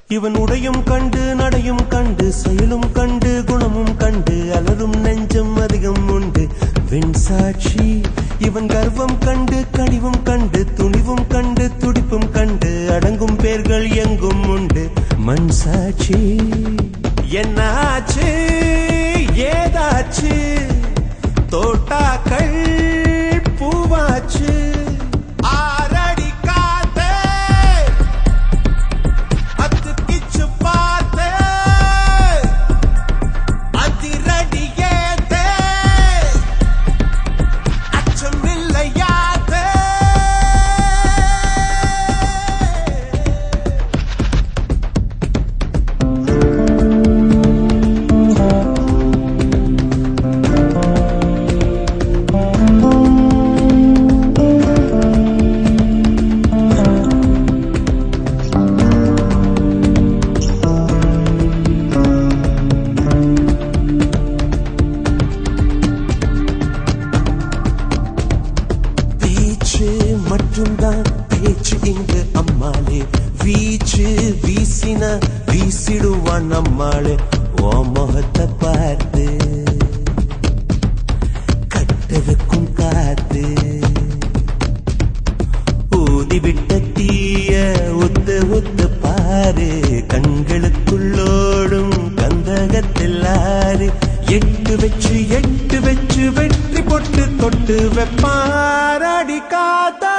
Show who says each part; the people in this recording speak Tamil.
Speaker 1: இவன் உடையும் கண்டு நடையும் கண்டு செயலும் கண்டு குணமும் கண்டு அலரும் நெஞ்சம் அதிகம் உண்டு வெண் சாட்சி இவன் கர்வம் கண்டு கனிவும் கண்டு துணிவும் கண்டு துடிப்பும் கண்டு அடங்கும் பேர்கள் எங்கும் உண்டு மண் சாட்சி என்னாச்சு ஏதாச்சு தோட்டாக்கள் பூவாச்சு ஆரடி காத்தே அத்து கிச்சு பார்த்தே அதிரடி ஏத்தே அச்சம் இல்லையாதே பேச்சு மட்டும்தான் பேச்சு இங்கு அம்மாளே வீச்சு வீசின வீசிடுவான் அம்மாளே ஓ முகத்தை பார்த்து கட்டதுக்கும் காத்து ஊதி விட்ட தீய ஒத்து ஒத்து பாரு கண்களுக்குள்ளோடும் கந்தகத்தில் ஆறு எட்டு வச்சு எட்டு வச்சு வெற்றி பொட்டு தொட்டு வெப்பாரடி காத்தா